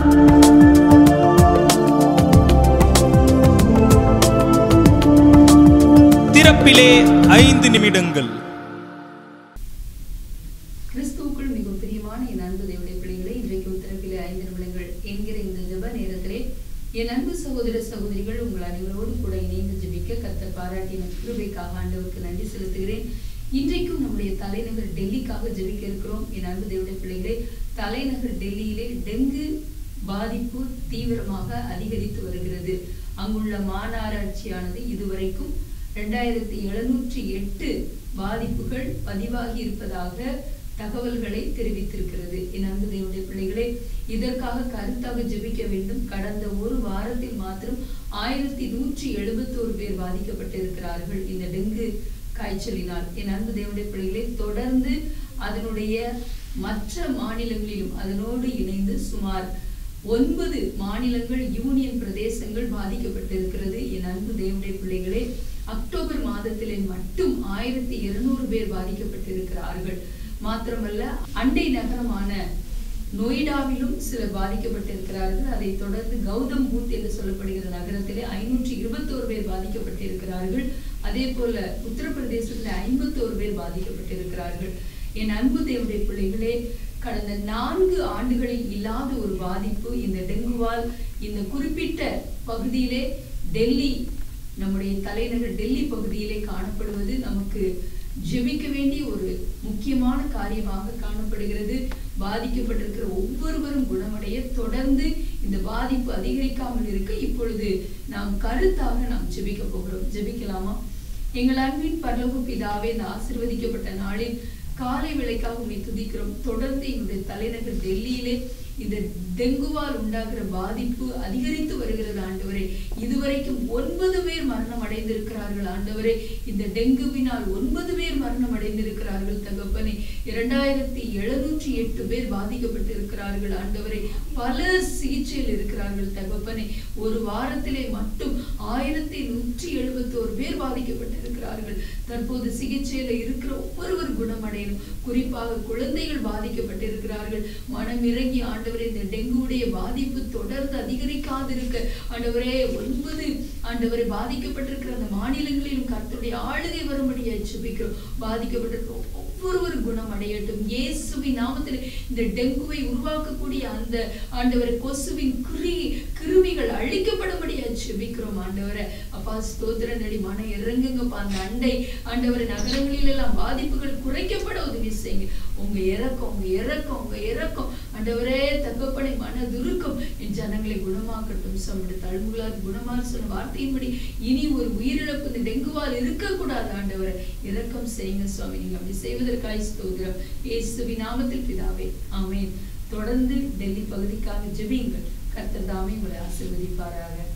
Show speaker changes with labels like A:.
A: திறப்பிலே ஐந்து நிமிடங்கள்
B: கிறிஸ்துவுக்குள் மிகவும் பிரியமான என் அன்பு தேவனுடைய பிள்ளைகளே இன்றைக்கு உத்தரப்பிலே ஐந்து நிமிடங்கள் என்கிற இந்த ஜெப நேரத்திலே என் அன்பு சகோதர சகோதரிகள் உங்கள் அனைவரோடு கூட இணைந்து ஜெபிக்க கர்த்தர் பாராட்டின கிருபைக்காக ஆண்டவருக்கு நன்றி செலுத்துகிறேன் இன்றைக்கும் நம்முடைய தலைநகர் டெல்லிக்காக ஜெபிக்க இருக்கிறோம் என் அன்பு தேவனுடைய பிள்ளைகளே தலைநகர் டெல்லியிலே டெங்கு பாதிப்பு தீவிரமாக அதிகரித்து வருகிறது அங்குள்ள மாநகராட்சியானது இதுவரைக்கும் ரெண்டாயிரத்தி எழுநூற்றி எட்டு பாதிப்புகள் பதிவாகி இருப்பதாக தகவல்களை தெரிவித்திருக்கிறது என் அன்பு தேவனுடைய பிள்ளைகளே இதற்காக கருத்தாக ஜெபிக்க வேண்டும் கடந்த ஒரு வாரத்தில் மாத்திரம் ஆயிரத்தி நூற்றி எழுபத்தோரு பேர் பாதிக்கப்பட்டிருக்கிறார்கள் இந்த டெங்கு காய்ச்சலினால் என் அன்பு தேவனுடைய பிள்ளைகளே தொடர்ந்து அதனுடைய மற்ற மாநிலங்களிலும் அதனோடு இணைந்து சுமார் ஒன்பது மாநிலங்கள் யூனியன் பிரதேசங்கள் பாதிக்கப்பட்டிருக்கிறது என் அன்பு தேவனுடைய பிள்ளைகளே அக்டோபர் மாதத்திலே மட்டும் ஆயிரத்தி இருநூறு பேர் பாதிக்கப்பட்டிருக்கிறார்கள் மாத்திரமல்ல அண்டை நகரமான நொய்டாவிலும் சிலர் பாதிக்கப்பட்டிருக்கிறார்கள் அதைத் தொடர்ந்து கௌதம் பூத் என்று சொல்லப்படுகிற நகரத்திலே ஐநூற்றி இருபத்தோரு பேர் பாதிக்கப்பட்டிருக்கிறார்கள் அதே போல உத்தரப்பிரதேசத்தில் ஐம்பத்தோரு பேர் பாதிக்கப்பட்டிருக்கிறார்கள் என் அன்பு தேவனுடைய பிள்ளைகளே கடந்த நான்கு ஆண்டுகளில் இல்லாத ஒரு பாதிப்பு இந்த டெங்குவால் இந்த குறிப்பிட்ட பகுதியிலே டெல்லி நம்முடைய தலைநகர் டெல்லி பகுதியிலே காணப்படுவது நமக்கு ஜெபிக்க வேண்டிய ஒரு முக்கியமான காரியமாக காணப்படுகிறது பாதிக்கப்பட்டிருக்கிற ஒவ்வொருவரும் குணமடைய தொடர்ந்து இந்த பாதிப்பு அதிகரிக்காமல் இருக்க இப்பொழுது நாம் கருத்தாக நாம் ஜெபிக்க போகிறோம் ஜெபிக்கலாமா எங்கள் அன்பின் பரலோக பிதாவே இந்த ஆசிர்வதிக்கப்பட்ட நாளில் காலை விலைக்காக உண்மை துதிக்கிறோம் தொடர்ந்து எங்களுடைய தலைநகர் டெல்லியிலே இந்த டெங்குவால் உண்டாகிற பாதிப்பு அதிகரித்து வருகிறது ஆண்டவரே இதுவரைக்கும் ஒன்பது பேர் மரணம் அடைந்திருக்கிறார்கள் ஆண்டவரே இந்த டெங்குவினால் ஒன்பது பேர் மரணம் அடைந்திருக்கிறார்கள் தகப்பனே இரண்டாயிரத்தி எழுநூற்றி எட்டு பேர் பாதிக்கப்பட்டிருக்கிறார்கள் ஆண்டவரே பல சிகிச்சையில் இருக்கிறார்கள் தகப்பனே ஒரு வாரத்திலே மட்டும் ஆயிரத்தி நூற்றி எழுபத்தோரு பேர் பாதிக்கப்பட்டிருக்கிறார்கள் தற்போது சிகிச்சையில இருக்கிற ஒவ்வொருவர் குணமடையணும் குறிப்பாக குழந்தைகள் பாதிக்கப்பட்டிருக்கிறார்கள் மனம் இறங்கி ஆண்டவரே இந்த டெங்குடைய பாதிப்பு தொடர்ந்து அதிகரிக்காதிருக்க ஆண்டவரே ஒன்பது ஆண்டவரை பாதிக்கப்பட்டிருக்கிற அந்த மாநிலங்களிலும் கர்த்தருடைய ஆளுகை வரும்படியாய் சுபிக்கிறோம் பாதிக்கப்பட்டிருக்கிற ஒவ்வொருவர் குணம் அடையட்டும் இயேசுவின் நாமத்தில் இந்த டெங்குவை உருவாக்கக்கூடிய அந்த ஆண்டவரை கொசுவின் குறி கிருமிகள் அழிக்கப்படும்படியாய் சுபிக்கிறோம் ஆண்டவரை அப்பா ஸ்தோத்திர நடி மன இறங்குங்கப்பா அந்த அண்டை ஆண்டவரை நகரங்களில் எல்லாம் பாதிப்புகள் குறைக்கப்பட உதவி செய்யுங்க உங்க இறக்கம் உங்க இறக்கம் உங்க இறக்கம் ஆண்டவரே தகப்பனை மனதுருக்கம் என் ஜனங்களை குணமாக்கட்டும் சம்முடைய தழும்புகளால் குணமால் சொன்ன வார்த்தையின்படி இனி ஒரு உயிரிழப்பு இந்த டெங்குவால் இருக்கக்கூடாது ஆண்டவரை இரக்கம் செய்யுங்க சுவாமி நீங்க அப்படி செய்வதற்காய் ஸ்தோத்திரம் இயேசுவி நாமத்தில் பிதாவே ஆமென் தொடர்ந்து டெல்லி பகுதிக்காக ஜெபியுங்கள் கர்த்தர் தாமே உங்களை ஆசீர்வதிப்பாராக